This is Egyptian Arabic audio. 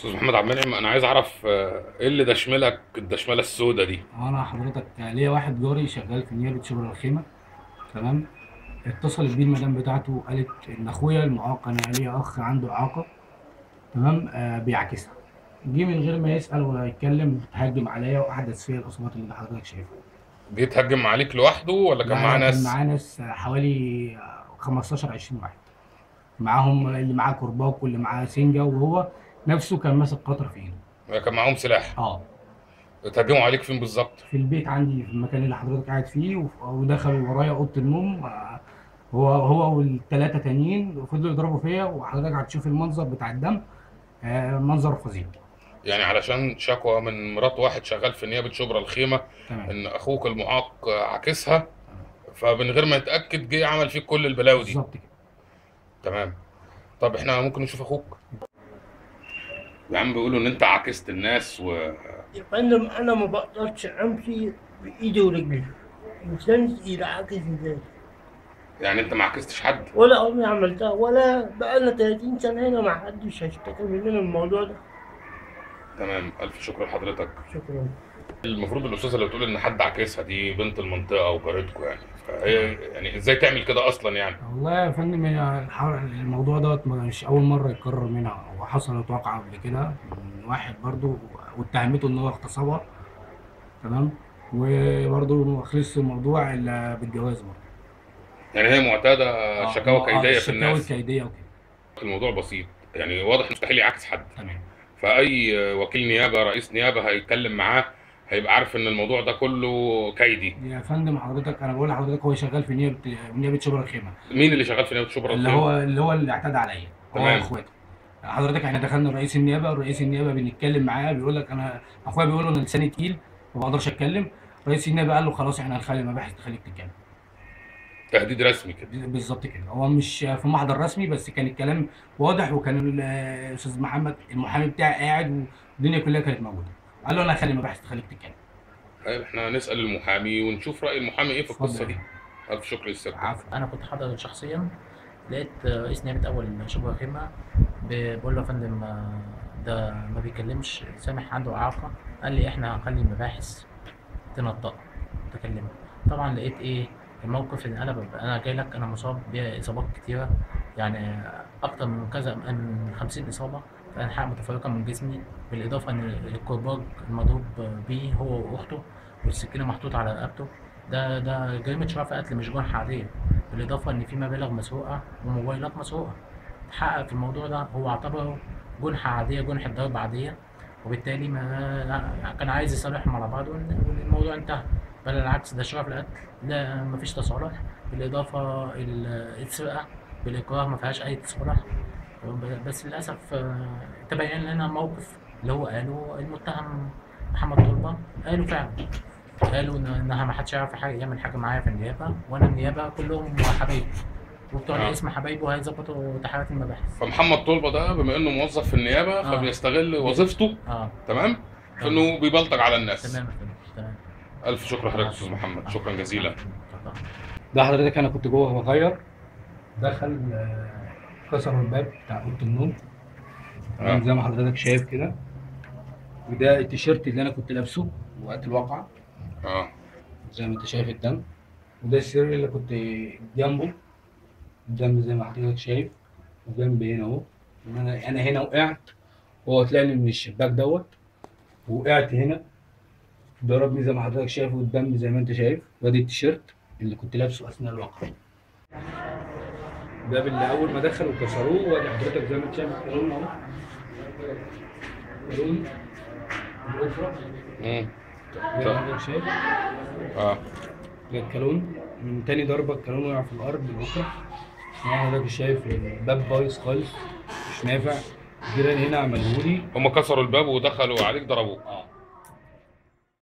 استاذ محمد عبد المنعم انا عايز اعرف آه، ايه اللي دشملك الدشمله السوداء دي انا حضرتك ليا واحد جاري شغال في نيابه شبرا الخيمه تمام اتصلت بيه المدام بتاعته قالت ان اخويا المعاق انا ليا اخ عنده اعاقه تمام آه بيعكسها جه من غير ما يسال ولا يتكلم هجم عليا واحدث فيا الاصابات اللي حضرتك شايفها جيت هجم عليك لوحده ولا كان لا، معاه كان ناس معاه ناس حوالي 15 20 واحد معاهم اللي معاه كرباج واللي معاه سنجه وهو نفسه كان ماسك قطر في ايده كان معاهم سلاح اه اتهجموا عليك فين بالظبط في البيت عندي في المكان اللي حضرتك قاعد فيه وف- ودخلوا ورايا اوضه النوم آه، هو هو والثلاثه تانيين فضلوا يضربوا فيا وحضرتك هتشوف المنظر بتاع الدم آه، منظر فظيع يعني علشان شكوى من مرات واحد شغال في نيابه شبرا الخيمه تمام ان اخوك المعاق عاكسها فمن غير ما يتاكد جه عمل فيك كل البلاوي دي بالظبط كده تمام طب احنا ممكن نشوف اخوك يا عم بيقولوا ان انت عاكست الناس و يا فندم انا ما بقدرش امشي بايدي ورجلي انسان تقيل عاكس ازاي يعني انت ما عاكستش حد ولا عمري عملتها ولا بقالنا 30 سنه هنا ما حدش هيشتكي مننا من الموضوع ده تمام الف شكر لحضرتك شكرا المفروض الاستاذه اللي بتقول ان حد عاكسها دي بنت المنطقه وجارتكم يعني فهي يعني ازاي تعمل كده اصلا يعني والله يا فندم هي الحر- الموضوع دوت مش اول مره يتكرر منها وحصلت واقعه قبل كده من واحد برضو واتهمته ان هو اغتصبها تمام وبرضه ما خلصش الموضوع الا بالجواز برضه يعني هي معتاده آه، شكاوى آه، كيديه في الشكاوى الناس الكيديه وكده الموضوع بسيط يعني واضح مستحيل يعاكس حد تمام فاي وكيل نيابه رئيس نيابه هيتكلم معاه هيبقى عارف ان الموضوع ده كله كيدي يا فندم حضرتك انا بقول لحضرتك هو شغال في نيابه نيابه شبرا الخيمه مين اللي شغال في نيابه شبرا اللي الخيمة؟ هو اللي هو اللي اعتدى عليا هو تمام. واخواته حضرتك احنا دخلنا رئيس النيابه رئيس النيابه بنتكلم معاه بيقول لك انا اخويا بيقول له انا لساني تقيل ما بقدرش اتكلم رئيس النيابه قال له خلاص احنا هنخلي المباحث تخليك تتكلم تهديد رسمي كده بالظبط كده هو مش في محضر رسمي بس كان الكلام واضح وكان ال- الاستاذ محمد المحامي بتاعي قاعد والدنيا كلها كانت موجوده قال له انا هخلي المباحث تخليك تتكلم طيب احنا نسال المحامي ونشوف راي المحامي ايه في القصه اتفضل. دي الف شكر للست عفوا انا كنت حاضر شخصيا لقيت رئيس نيابه اول شبرا خيمه ب- بقول له يا فندم آه، ده ما بيكلمش سامح عنده اعاقه قال لي احنا هنخلي المباحث تنطق تكلمه طبعا لقيت ايه الموقف ان انا ببقى انا جاي لك انا مصاب باصابات كتيره يعني اكتر من كذا من 50 اصابه في انحاء متفرقه من جسمي بالاضافه ان الكرباج المضروب بيه هو واخته والسكينه محطوطه على رقبته ده ده جريمه شرف قتل مش جرح عاديه بالاضافه ان في مبالغ مسروقه وموبايلات مسروقه اتحقق في الموضوع ده هو اعتبره جنحه عاديه جنحه ضرب عاديه وبالتالي ما كان عايز يصالحهم على بعض وإن- والموضوع انتهى بل العكس ده شرف القتل لا مفيش تصالح بالاضافه ال- السرقه بالاكراه ما فيهاش اي تصالح ب- بس للاسف آه، تبين لنا موقف اللي هو قاله المتهم محمد طلبه قالوا فعلا قالوا إن- انها ما حدش يعرف حاجه يعمل حاجه معايا في النيابه وانا النيابه كلهم حبايبي وبتوع آه. الاسم حبايبه هيظبطوا تحريات المباحث فمحمد طلبه ده بما انه موظف في النيابه آه. فبيستغل وظيفته اه تمام في انه بيبلطج على الناس تمام يا فندم، تمام الف شكر لحضرتك يا استاذ محمد شكرا جزيلا اتفضل. ده حضرتك انا كنت جوه بغير دخل آه، كسر الباب بتاع اوضه النوم آه. زي ما حضرتك شايف كده وده التيشيرت اللي انا كنت لابسه وقت الواقعه اه زي ما انت شايف الدم وده السرير اللي كنت جنبه الدم زي ما حضرتك شايف وجنبي هنا اهو إن انا انا هنا وقعت وهو طلعني من الشباك دوت وقعت هنا ضربني زي ما حضرتك شايف والدم زي ما انت شايف وادي التيشيرت اللي كنت لابسه اثناء الواقعه الباب اللي اول ما دخلوا كسروه وادي حضرتك زي ما انت شايف القانون اهو قانون الأسرة مم. زي ما حضرتك شايف اه ده الكالون من تاني ضربة الكالون وقع في الأرض بكرة زي ما حضرتك شايف الباب بايظ خالص مش نافع الجيران هنا عملهولي هم كسروا الباب ودخلوا عليك ضربوك اه